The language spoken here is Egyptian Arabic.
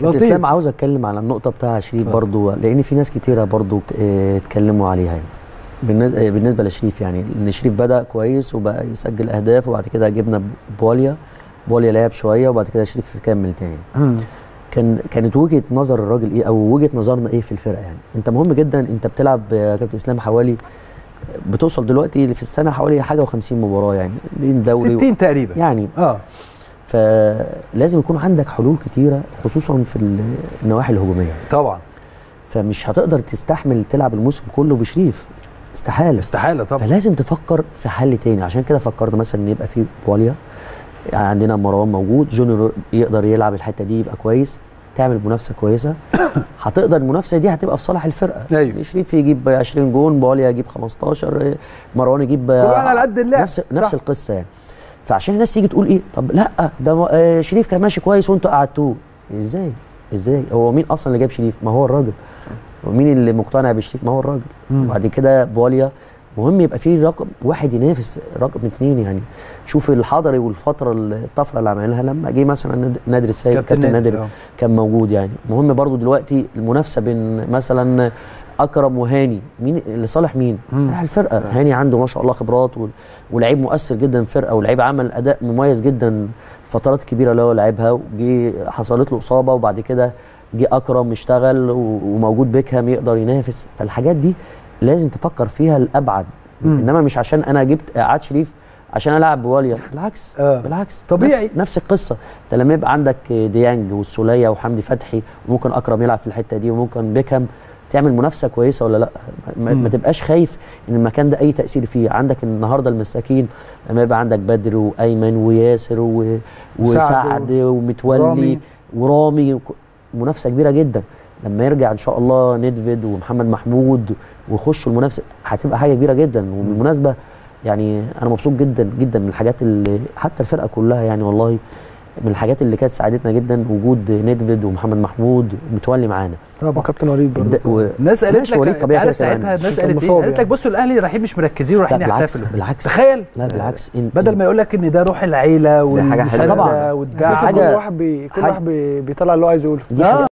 كابتن لطيف. اسلام عاوز اتكلم على النقطه بتاع شريف اتفضل. برضو لان في ناس كتيره برضو ك- آه، اتكلموا عليها يعني بالنسبه آه، بالنسبه لشريف يعني ان شريف بدا كويس وبقى يسجل اهداف وبعد كده جبنا بواليا بواليا لعب شويه وبعد كده شريف كمل تاني مم. كان كانت وجهه نظر الراجل ايه او وجهه نظرنا ايه في الفرقه يعني انت مهم جدا انت بتلعب يا كابتن اسلام حوالي بتوصل دلوقتي في السنه حوالي حاجه و50 مباراه يعني بين دوري و- 60 تقريبا يعني اه فلازم يكون عندك حلول كتيره خصوصا في النواحي الهجوميه طبعا فمش هتقدر تستحمل تلعب الموسم كله بشريف استحاله استحاله طبعا فلازم تفكر في حل تاني عشان كده فكرنا مثلا ان يبقى في بواليا يعني عندنا مروان موجود جونيور يقدر يلعب الحته دي يبقى كويس تعمل منافسه كويسه هتقدر المنافسه دي هتبقى في صالح الفرقه أيوة. يعني شريف يجيب 20 جون بواليا يجيب 15 مروان يجيب كل واحد على قد اللعب نفس نفس صح. القصه يعني فعشان الناس تيجي تقول ايه طب لا ده م- آه، شريف كان ماشي كويس وانتوا قعدتوه ازاي ازاي هو مين اصلا اللي جاب شريف ما هو الراجل ومين اللي مقتنع بشريف ما هو الراجل مم. وبعد كده بواليا مهم يبقى فيه رقم واحد ينافس رقم اثنين يعني شوف الحضري والفتره الطفره اللي عملها لما جه مثلا ند- نادر السيد كابتن كابتن نادر، نادر آه. كان موجود يعني مهم برضو دلوقتي المنافسه بين مثلا اكرم وهاني مين لصالح مين؟ مم. صالح الفرقه هاني عنده ما شاء الله خبرات و- ولعيب مؤثر جدا في الفرقه ولعيب عمل اداء مميز جدا فترات كبيره اللي هو لعبها وجي حصلت له اصابه وبعد كده جه اكرم اشتغل و- وموجود بيكهام يقدر ينافس فالحاجات دي لازم تفكر فيها الابعد مم. انما مش عشان انا جبت قعدت شريف عشان العب بواليا بالعكس آه. بالعكس طبيعي. نفس, نفس القصه انت لما يبقى عندك ديانج والسوليه وحمدي فتحي وممكن اكرم يلعب في الحته دي وممكن بيكهام تعمل منافسه كويسه ولا لا ما, مم. ما تبقاش خايف ان المكان ده اي تاثير فيه عندك النهارده المساكين لما يبقى عندك بدر وايمن وياسر و... وسعد ومتولي ورامي. ورامي وك- منافسه كبيره جدا لما يرجع ان شاء الله ندفيد ومحمد محمود ويخشوا المنافسه هتبقى حاجه كبيره جدا وبالمناسبه يعني انا مبسوط جدا جدا من الحاجات اللي حتى الفرقه كلها يعني والله من الحاجات اللي كانت ساعدتنا جدا وجود ندفيد ومحمد محمود متولي معانا طبعا كابتن وليد برضه الد- و- الناس قالت ماشي، وليد لك طبيعي عارف كده كمان. ساعتها الناس كان قالت ايه؟ مصاب قالت لك يعني. بصوا الاهلي رايحين مش مركزين لا ورايحين بالعكس يحتفلوا بالعكس تخيل لا بالعكس إن- بدل إن- ما يقول لك ان ده روح العيله حاجة حلوة. والمسانده طبعاً. والدعم كل حاجة- واحد بي كل حاجة- واحد بي بيطلع اللي هو عايز يقوله دي آه. حاجه